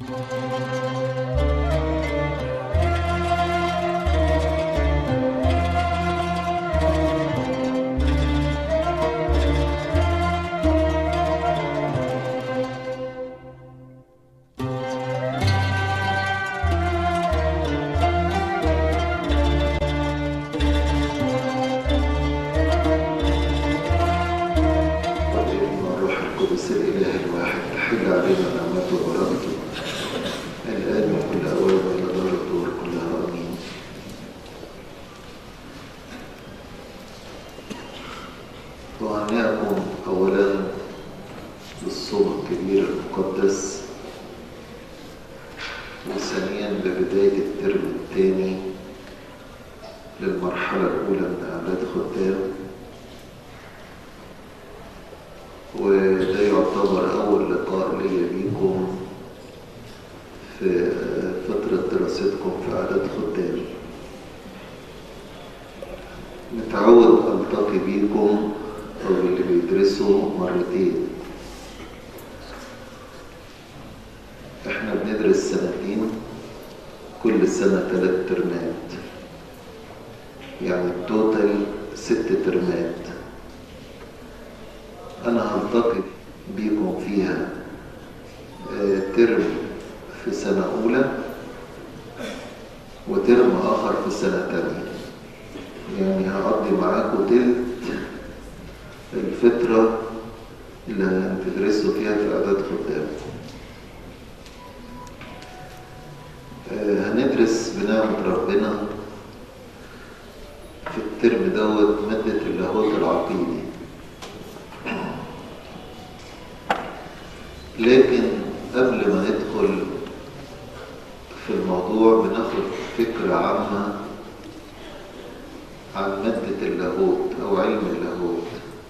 والابن والروح القدس الإله الواحد تحل علينا نعمته وبركته الآن وكل أوان وإلى دار الدور كلها آمين وهنيئكم أولا بالصوم الكبير المقدس وثانيا ببداية الترم الثاني للمرحلة الأولى من أعداد خدام وده يعتبر أول لقاء ليا بيكم في فترة دراستكم في إعداد خدام متعود ألتقي بيكم أو اللي بيدرسوا مرتين إحنا بندرس سنتين كل سنة ثلاث ترمات يعني التوتال ست ترمات أنا هلتقي بيكم فيها آه، ترم في سنة أولى وترم آخر في سنة تانية يعني هقضي معاكم تلت الفترة اللي هتدرسوا فيها في إعداد خدام آه، هندرس بنعمة ربنا في الترم دوت مادة اللاهوت العقيدي لكن قبل ما ندخل في الموضوع بناخد فكرة عامة عن مادة اللاهوت أو علم اللاهوت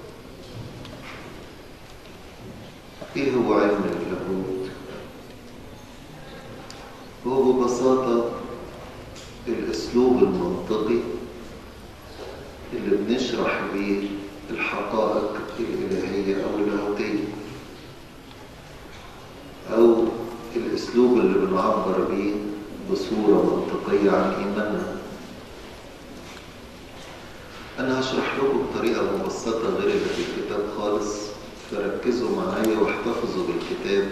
إيه هو علم اللاهوت؟ هو ببساطة الأسلوب المنطقي اللي بنشرح بيه الحقائق الإلهية أو اللاهوتية أو الأسلوب اللي بنعبر بيه بصورة منطقية عن إيماننا أنا هشرح لكم بطريقة مبسطة غير اللي في الكتاب خالص فركزوا معايا واحتفظوا بالكتاب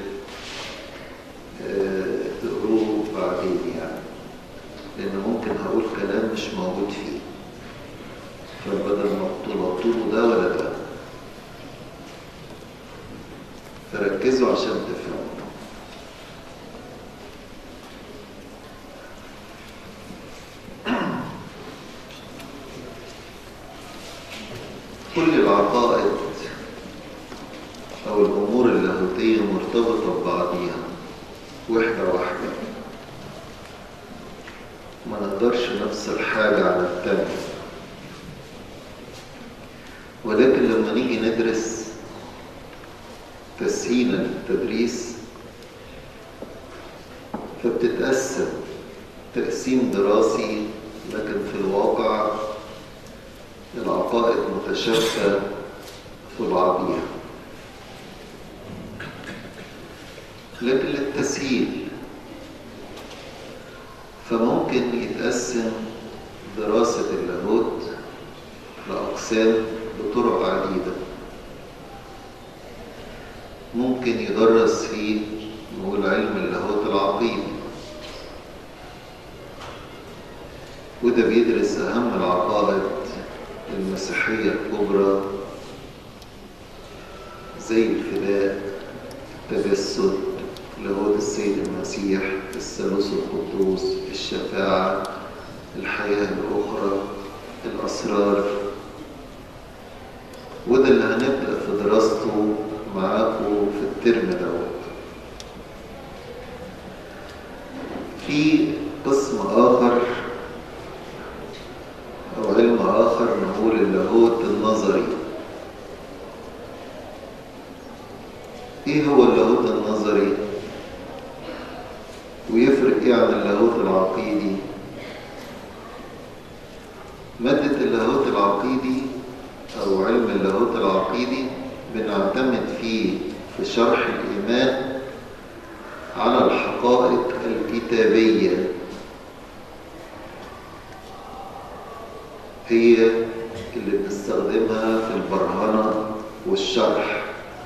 آه، تقروه بعدين يعني لأن ممكن هقول كلام مش موجود فيه فبدل ما تلطلوا ده ولا ده فركزوا عشان تفهموا كل العقائد أو الأمور اللاهوتية مرتبطة ببعضيها وحدة واحدة ما نقدرش نفصل حاجة عن التانية ولكن لما نيجي ندرس تسهيلا للتدريس فبتتقسم تقسيم دراسي لكن في الواقع العقائد متشابكة في بعضها لكن للتسهيل فممكن يتقسم دراسة اللاهوت لأقسام بطرق عديدة ممكن يدرس فيه نقول علم اللاهوت العقيدي وده بيدرس أهم العقائد المسيحية الكبرى زي الفداء التجسد لاهوت السيد المسيح الثالوث القدوس الشفاعة الحياة الأخرى الأسرار وده اللي هنبدأ في دراسته معاكم في الترم دوت في قسم آخر أو علم آخر نقول اللاهوت النظري إيه هو اللاهوت النظري؟ ويفرق إيه عن اللاهوت العقيدي؟ مادة اللاهوت العقيدي أو علم اللاهوت العقيدي بنعتمد فيه في شرح الإيمان على الحقائق الكتابية هي اللي بنستخدمها في البرهنة والشرح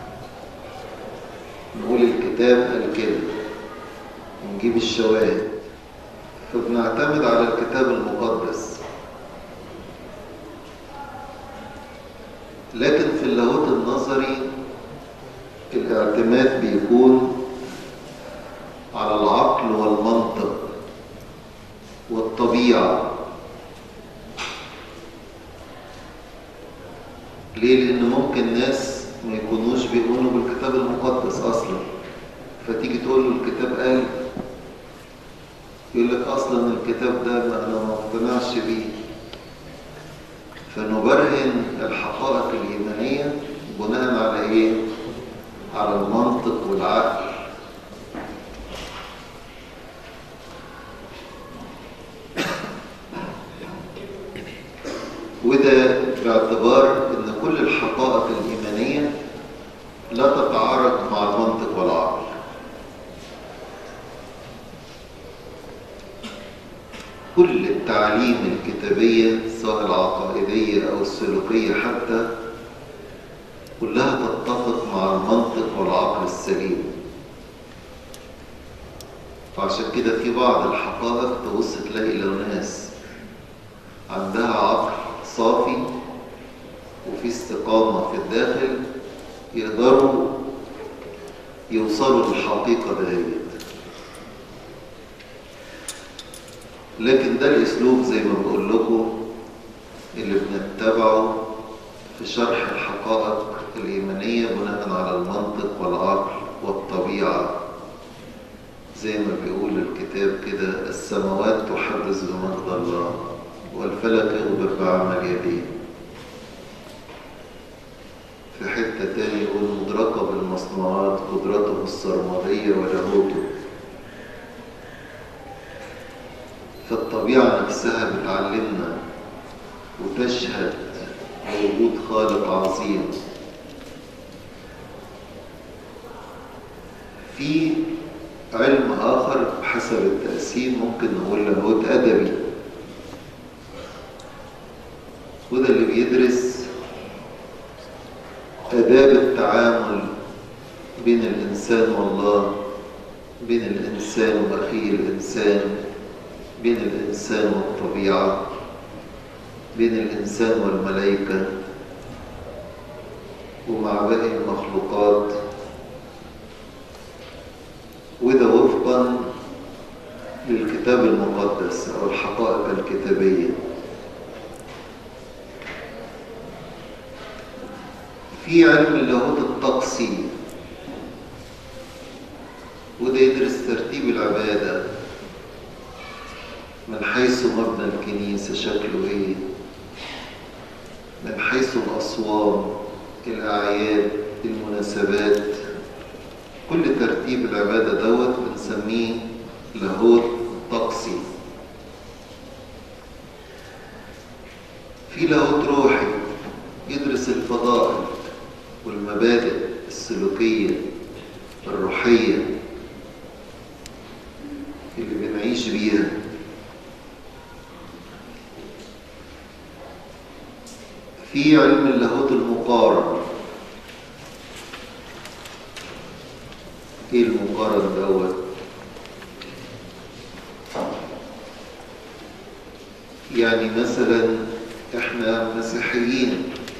نقول الكتاب قال كده ونجيب الشواهد فبنعتمد على الكتاب المقدس لكن في اللاهوت النظري الاعتماد بيكون على العقل والمنطق والطبيعة ليه؟ لأن ممكن ناس ما يكونوش بيؤمنوا بالكتاب المقدس أصلا فتيجي تقول له الكتاب قال يقول لك أصلا الكتاب ده ما أنا ما اقتنعش بيه فنبرهن الحقائق الإيمانية بناء على إيه؟ على المنطق والعقل وده باعتبار ان كل الحقائق الإيمانية لا تتعارض مع المنطق والعقل كل التعليم الكتابية سواء العقائدية أو السلوكية حتى كلها تتفق مع المنطق والعقل السليم فعشان كده في بعض الحقائق تبص تلاقي لو ناس عندها عقل صافي وفي استقامة في الداخل يقدروا يوصلوا للحقيقة دهيت لكن ده الاسلوب زي ما بقول لكم اللي بنتبعه في شرح الحقائق الايمانيه بناء على المنطق والعقل والطبيعه زي ما بيقول الكتاب كده السماوات تحدث بمجد الله والفلك يخبر بعمل يديه في حته تاني يقول مدركه بالمصنوعات قدرته السرمديه ولاهوته فالطبيعة نفسها بتعلمنا وتشهد بوجود خالق عظيم في علم آخر بحسب التقسيم ممكن نقول لاهوت أدبي وده اللي بيدرس آداب التعامل بين الإنسان والله بين الإنسان وأخيه الإنسان بين الإنسان والطبيعة بين الإنسان والملائكة ومع باقي المخلوقات وده وفقا للكتاب المقدس أو الحقائق الكتابية في علم اللاهوت الطقسي وده يدرس ترتيب العباده من حيث مبنى الكنيسة شكله ايه من حيث الأصوام الأعياد المناسبات كل ترتيب العبادة دوت بنسميه لاهوت طقسي في لاهوت روحي يدرس الفضائل والمبادئ السلوكية الروحية اللي بنعيش بيها في علم اللاهوت المقارن ايه المقارن دوت يعني مثلا احنا مسيحيين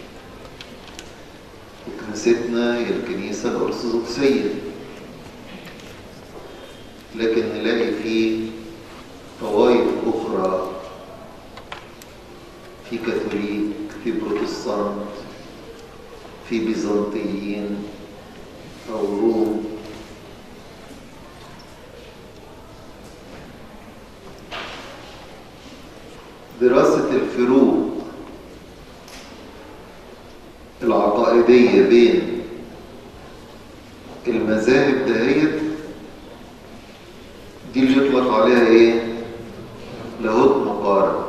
وكنيستنا هي الكنيسة الأرثوذكسية لكن نلاقي فيه طوائف أخرى في كاثوليك في بروتستانت في بيزنطيين أو روم دراسة الفروق العقائدية بين المذاهب دهيت دي اللي يطلق عليها ايه لاهوت مقارن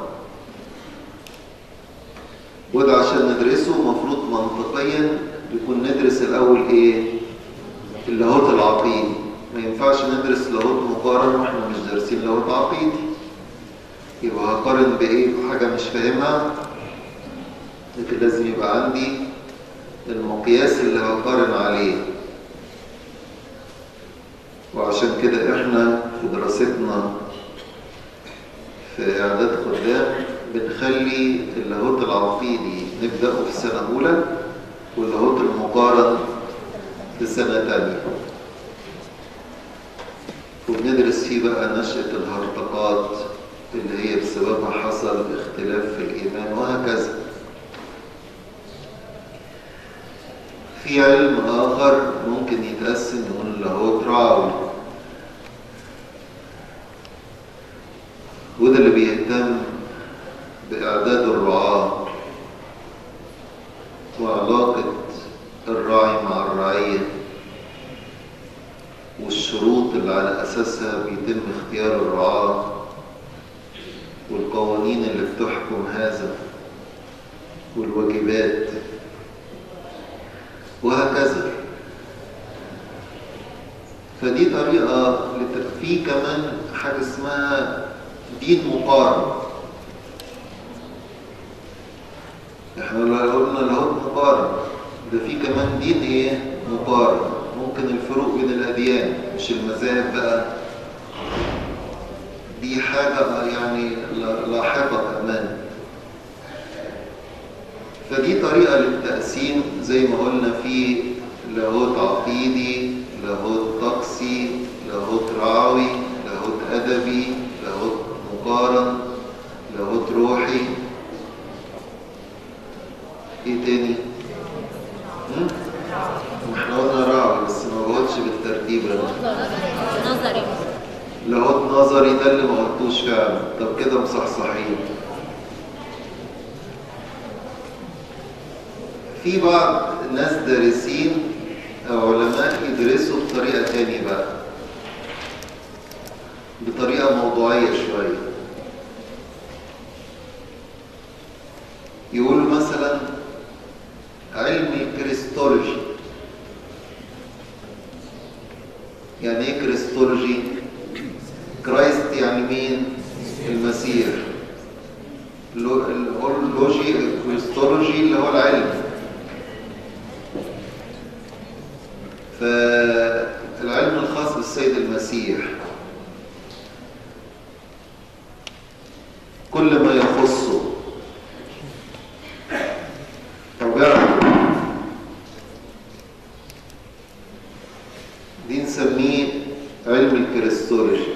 وده عشان ندرسه مفروض منطقيا يكون ندرس الاول ايه اللاهوت العقيدي ما ينفعش ندرس لاهوت مقارن واحنا مش دارسين لاهوت عقيدي يبقى هقارن بايه بحاجه مش فاهمها لكن لازم يبقى عندي المقياس اللي هقارن عليه وعشان كده احنا في دراستنا في اعداد خدام بنخلي اللاهوت العقيدي نبداه في سنه اولى واللاهوت المقارن في سنه ثانيه وبندرس فيه بقى نشأة الهرطقات اللي هي بسببها حصل اختلاف في الإيمان وهكذا في علم آخر ممكن يتقسم يقول لاهوت رعوي وده اللي بيهتم بإعداد الرعاة وعلاقة الراعي مع الرعية والشروط اللي على أساسها بيتم اختيار الرعاة والقوانين اللي بتحكم هذا والواجبات وهكذا فدي طريقة في كمان حاجة اسمها دين مقارن احنا لو قلنا لاهوت مقارن ده في كمان دين ايه مقارن ممكن الفروق بين الاديان مش المذاهب بقى دي حاجة يعني لاحقة كمان فدي طريقة للتقسيم زي ما قلنا في لاهوت عقيدي لاهوت طقسي لاهوت رعوي لاهوت أدبي لاهوت مقارن لاهوت روحي ايه تاني؟ احنا قلنا رعوي بس ما بقولش بالترتيب نظري لاهوت نظري ده اللي ما قلتوش فعلا طب كده مصحصحين في بعض ناس دارسين او علماء يدرسوا بطريقه تانية بقى بطريقه موضوعيه شويه يقولوا مثلا علم الكريستولوجي يعني ايه كريستولوجي كرايست يعني مين المسيح اللوجي الكريستولوجي اللي هو العلم فالعلم الخاص بالسيد المسيح كل ما يخصه طبيعته دي نسميه علم الكريستولوجي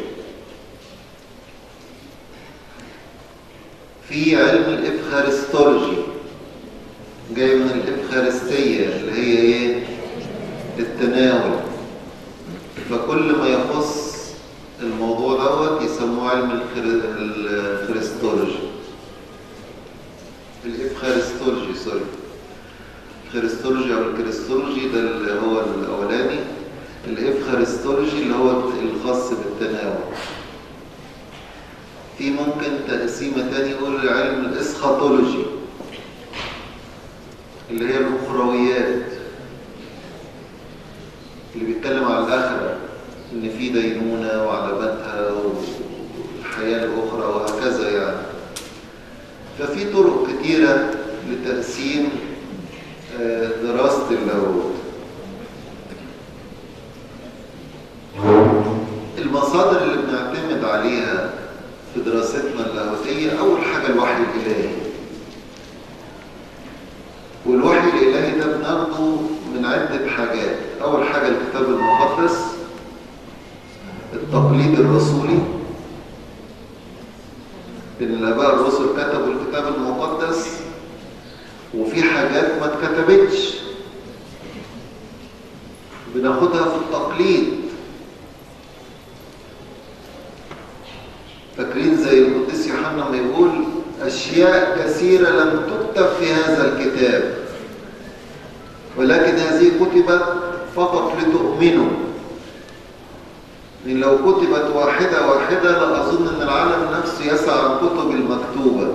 في علم الإفخارستولوجي جاي من الإفخارستية اللي هي إيه؟ التناول فكل ما يخص الموضوع دوت يسموه علم الخريستولوجي الإفخارستولوجي سوري الخريستولوجي أو الكريستولوجي ده اللي هو الأولاني الإفخارستولوجي اللي هو الخاص بالتناول في ممكن تقسيمة تاني يقول علم الإسخاطولوجي اللي هي الأخرويات اللي بيتكلم على الآخرة إن في دينونة وعلاماتها والحياة الأخرى وهكذا يعني ففي طرق كتيرة لتقسيم دراسة اللاهوت المصادر اللي بنعتمد عليها في دراستنا اللاهوتية أول حاجة الوحي الإلهي والوحي الإلهي ده بناخده من عدة حاجات أول حاجة الكتاب المقدس التقليد الرسولي لأن الآباء الرسل كتبوا الكتاب المقدس وفي حاجات ما اتكتبتش بناخدها في التقليد فاكرين زي القديس يوحنا ما يقول أشياء كثيرة لم تكتب في هذا الكتاب ولكن هذه كتبت فقط لتؤمنوا إن لو كتبت واحدة واحدة لأظن أن العالم نفسه يسعى عن كتب المكتوبة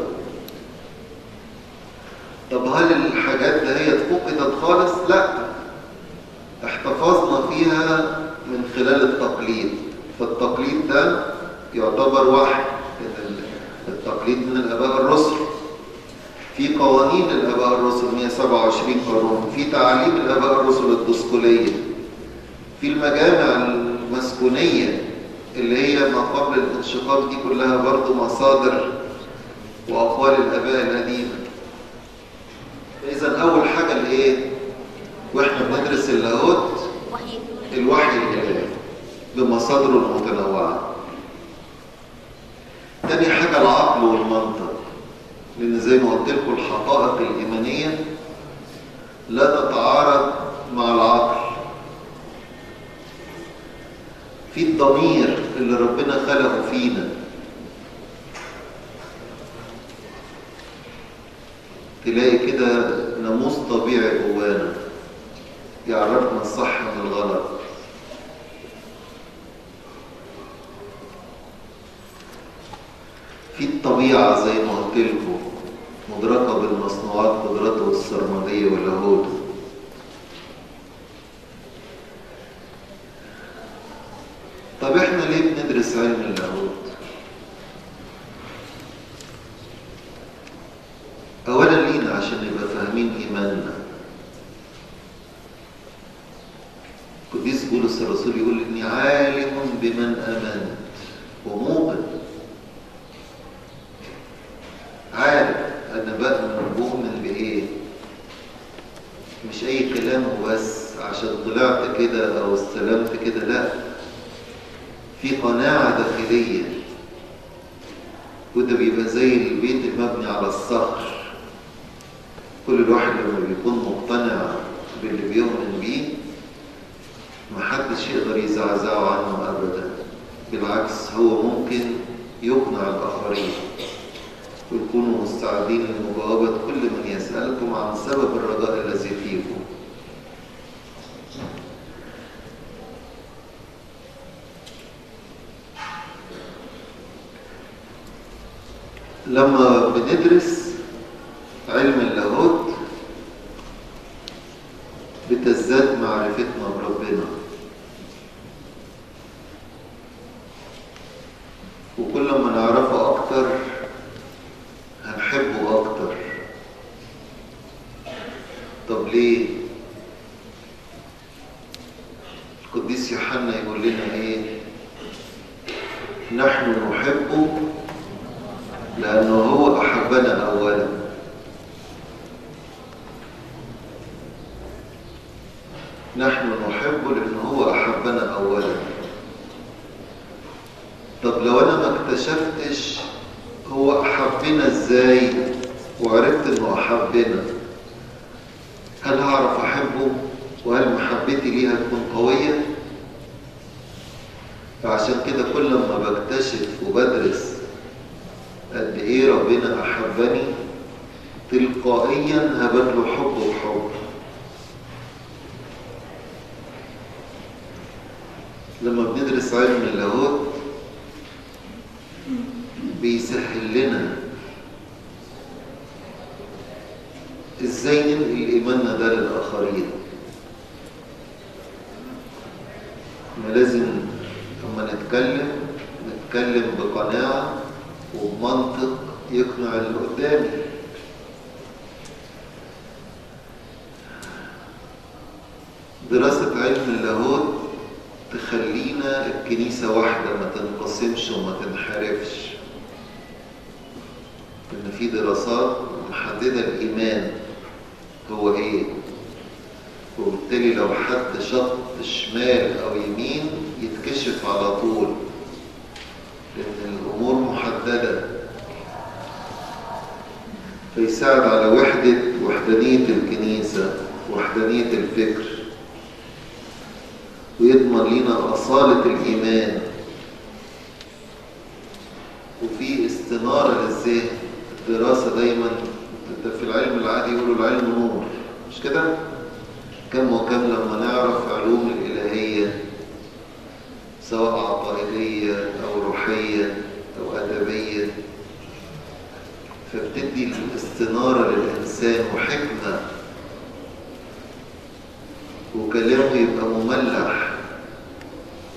طب هل الحاجات ده هي فقدت خالص؟ لا احتفظنا فيها من خلال التقليد فالتقليد ده يعتبر وحي لأن التقليد من الآباء الرسل في قوانين الآباء الرسل 127 قانون في تعاليم الآباء الرسل الدسكولية في المجامع المسكونية اللي هي ما قبل الانشقاق دي كلها برضو مصادر وأقوال الآباء القديمة إذا أول حاجة الإيه؟ وإحنا بندرس اللاهوت وحي الوحي الإلهي بمصادره المتنوعة تاني حاجة العقل والمنطق لأن زي ما قلت لكم الحقائق الإيمانية لا تتعارض مع العقل في الضمير اللي ربنا خلقه فينا تلاقي كده ناموس طبيعي جوانا يعرفنا الصح من الغلط في الطبيعة زي ما قلت لكم مدركة بالمصنوعات قدرته السرمدية واللاهوت طب احنا ليه بندرس علم اللاهوت؟ أولا لينا عشان نبقى فاهمين إيماننا قديس بولس الرسول يقول إني عالم بمن آمنت وموقن عارف أنا بأمن مؤمن بإيه مش أي كلام وبس عشان طلعت كده أو استلمت كده لا في قناعة داخلية وده بيبقى زي البيت المبني على الصخر كل الواحد لما بيكون مقتنع باللي بيؤمن بيه محدش يقدر يزعزعه عنه أبدا بالعكس هو ممكن يقنع الآخرين ويكونوا مستعدين لمجاوبة كل من يسألكم عن سبب الرجاء الذي فيكم لما بندرس علم اللاهوت بتزداد معرفتنا بربنا وكل ما نعرفه أكتر هنحبه أكتر طب ليه؟ القديس يوحنا يقول لنا إيه؟ نحن نحبه لأنه هو أحبنا أولا نحن نحبه لأنه هو أحبنا أولا طب لو أنا ما اكتشفتش هو أحبنا إزاي وعرفت إنه أحبنا هل هعرف أحبه وهل محبتي ليه هتكون قوية فعشان كده كل ما بكتشف وبدرس قد ايه ربنا احبني تلقائيا هبت له حب وحب لما بندرس علم اللاهوت بيسهل لنا ازاي ننقل ايماننا ده للاخرين ما لازم لما نتكلم نتكلم بقناعه وبمنطق يقنع اللي قدامي دراسة علم اللاهوت تخلينا الكنيسة واحدة ما تنقسمش وما تنحرفش إن في دراسات محددة الإيمان هو إيه وبالتالي لو حد شط شمال أو يمين يتكشف على طول لأن الأمور محددة فيساعد على وحدة وحدانية الكنيسة وحدانية الفكر ويضمن لنا أصالة الإيمان وفي استنارة للذهن الدراسة دايما في العلم العادي يقولوا العلم نور مش كده؟ كم وكم لما نعرف علوم الإلهية سواء عقائدية أو روحية أو أدبية فبتدي الاستنارة للإنسان وحكمة وكلامه يبقى مملح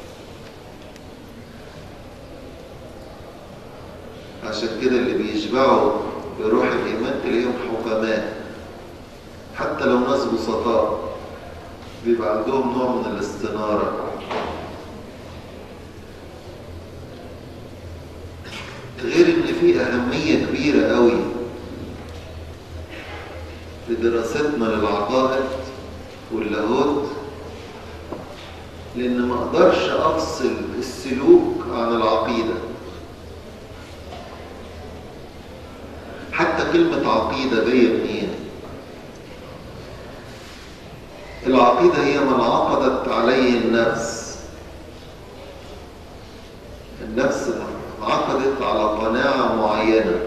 عشان كده اللي بيشبعوا بروح الإيمان تلاقيهم حكماء حتى لو ناس بسطاء بيبقى عندهم نوع من الاستنارة غير ان في اهمية كبيرة قوي لدراستنا للعقائد واللاهوت لان ما اقدرش افصل السلوك عن العقيدة حتى كلمة عقيدة جاية منين العقيدة هي من عقدت عليه النفس النفس عقدت على قناعة معينة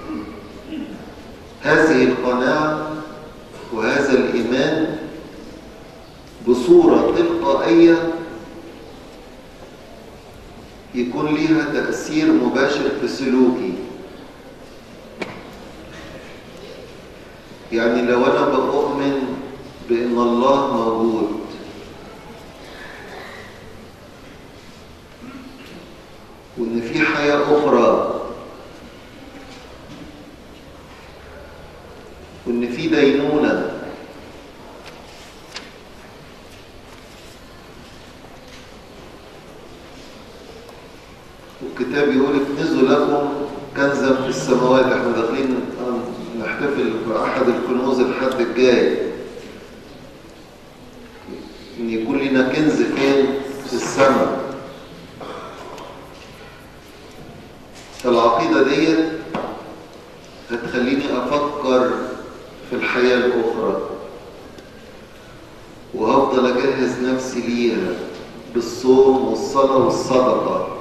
هذه القناعة وهذا الإيمان بصورة تلقائية يكون ليها تأثير مباشر في سلوكي يعني لو أنا بؤمن بأن الله موجود وان في حياة اخرى وان في دينونة والكتاب يقول اكنزوا لكم كنزا في السماوات احنا داخلين نحتفل بأحد الكنوز الحد الجاي ان يكون لنا كنز فين في السماء العقيدة ديت هتخليني أفكر في الحياة الأخرى وهفضل أجهز نفسي ليها بالصوم والصلاة والصدقة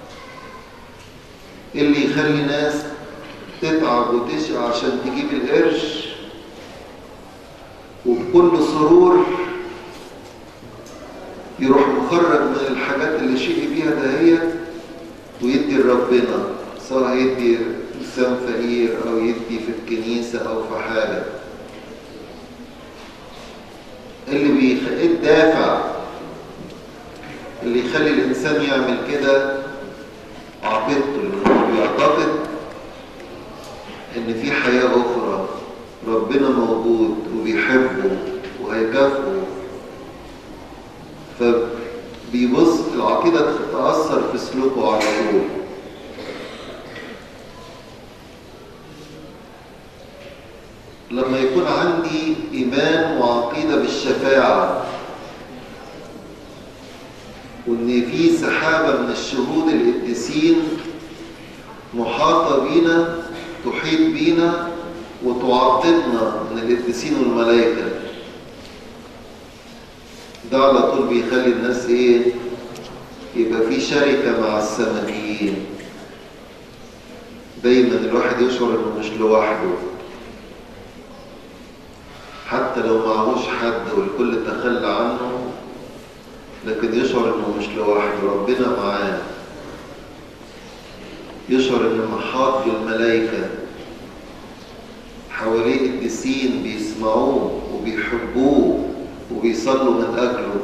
اللي يخلي ناس تتعب وتشقى عشان تجيب القرش وبكل سرور يروح مخرج من الحاجات اللي شقي بيها دهيت ويدي لربنا سواء يدي إنسان فقير أو يدي في الكنيسة أو في حاجة اللي بيخ... الدافع اللي يخلي الإنسان يعمل كده عقيدته لأنه بيعتقد إن في حياة أخرى ربنا موجود وبيحبه وهيكافئه فبيبص العقيدة تتأثر في سلوكه على طول لما يكون عندي إيمان وعقيدة بالشفاعة وإن في سحابة من الشهود القديسين محاطة بينا تحيط بينا وتعطلنا من القديسين والملائكة ده على طول بيخلي الناس ايه يبقى في شركة مع السمائيين دايما الواحد يشعر انه مش لوحده حتى لو معهوش حد والكل تخلى عنه لكن يشعر انه مش لوحده ربنا معاه يشعر انه محاط بالملائكة حواليه قديسين بيسمعوه وبيحبوه وبيصلوا من أجله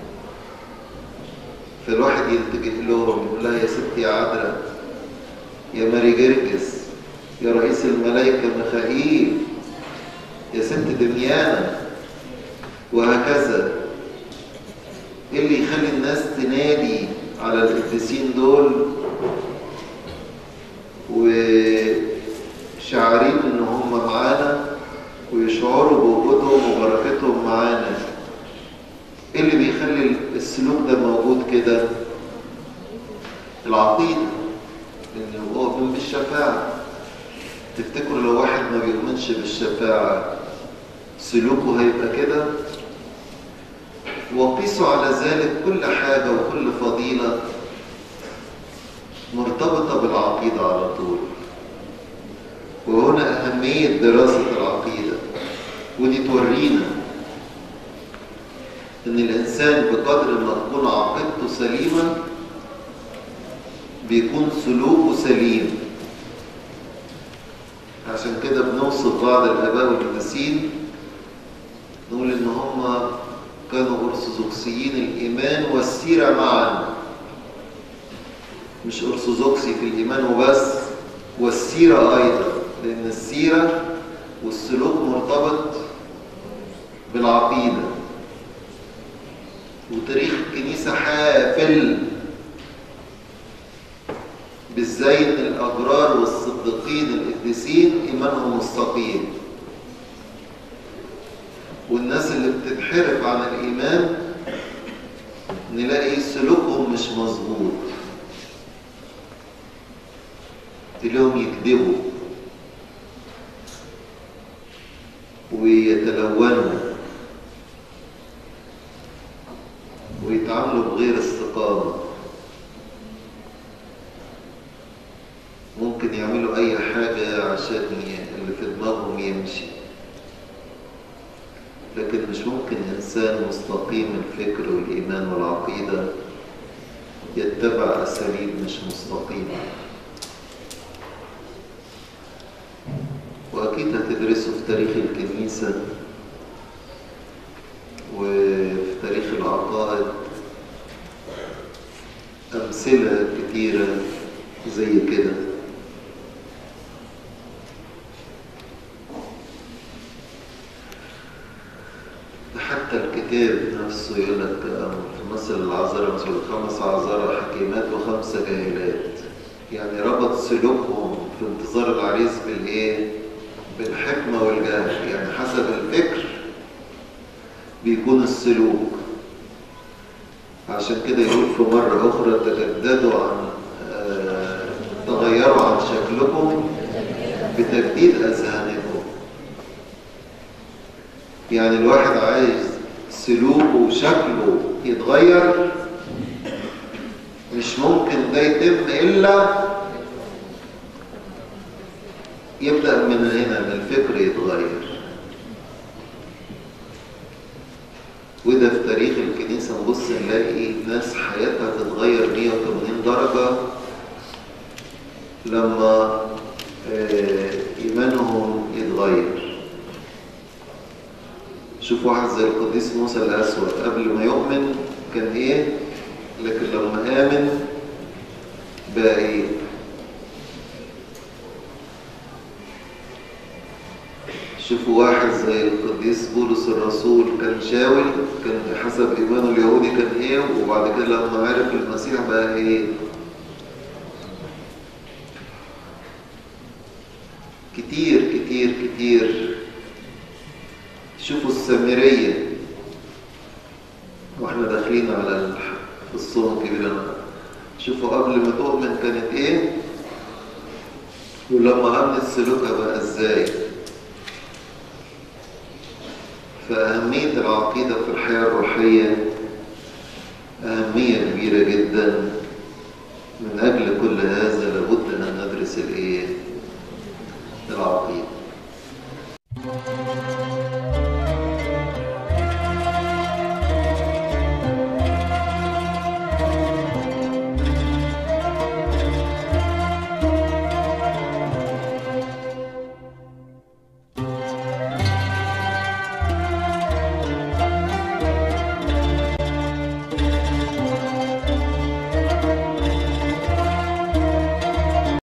فالواحد يلتجئ لهم يقول لها يا ستي يا عذراء يا ماري جرجس يا رئيس الملائكة ميخائيل يا ست دميانة وهكذا ايه اللي يخلي الناس تنادي على القديسين دول وشعارين ان هم معانا ويشعروا بوجودهم وبركتهم معانا ايه اللي بيخلي السلوك ده موجود كده العقيدة لأنه هو بيؤمن بالشفاعة تفتكروا لو واحد ما بيؤمنش بالشفاعة سلوكه هيبقى كده وقيسوا على ذلك كل حاجة وكل فضيلة مرتبطة بالعقيدة على طول وهنا أهمية دراسة العقيدة ودي تورينا إن الإنسان بقدر ما تكون عقيدته سليمة بيكون سلوكه سليم عشان كده بنوصف بعض الآباء والقديسين نقول إن هم كانوا أرثوذكسيين الإيمان والسيرة معا مش أرثوذكسي في الإيمان وبس والسيرة أيضا لأن السيرة والسلوك مرتبط بالعقيدة وتاريخ الكنيسة حافل بالزين الأبرار والصديقين القديسين إيمانهم مستقيم والناس اللي بتنحرف عن الإيمان نلاقي سلوكهم مش مظبوط تلاقيهم يكذبوا ويتلونوا ويتعاملوا بغير استقامة ممكن يعملوا أي حاجة عشان اللي في دماغهم يمشي لكن مش ممكن إنسان مستقيم الفكر والإيمان والعقيدة يتبع أساليب مش مستقيمة وأكيد هتدرسوا في تاريخ الكنيسة وفي تاريخ العقائد أمثلة كتيرة زي كده حتى الكتاب نفسه يقول لك في مثل العذراء مثل خمس عذراء حكيمات وخمسة جاهلات يعني ربط سلوكهم في انتظار العريس بالايه؟ بالحكمة والجهل يعني حسب الفكر بيكون السلوك عشان كده يقول في مرة أخرى تجددوا عن آه تغيروا عن شكلكم بتجديد أذهانكم يعني الواحد عايز سلوكه وشكله يتغير مش ممكن ده يتم إلا يبدأ من هنا من الفكر يتغير وده في تاريخ الكنيسة نبص نلاقي ناس حياتها تتغير 180 درجة لما إيمانهم يتغير شوف واحد زي القديس موسى الأسود قبل ما يؤمن كان إيه لكن لما آمن بقى إيه شوفوا واحد زي القديس بولس الرسول كان شاول كان حسب إيمانه اليهودي كان إيه وبعد كده لما عرف المسيح بقى إيه كتير كتير كتير شوفوا السامرية واحنا داخلين على الصوم الكبير شوفوا قبل ما تؤمن كانت ايه ولما امنت سلوكها بقى ازاي فأهمية العقيدة في الحياة الروحية أهمية كبيرة جدا من أجل كل هذا لابد أن ندرس الإيه؟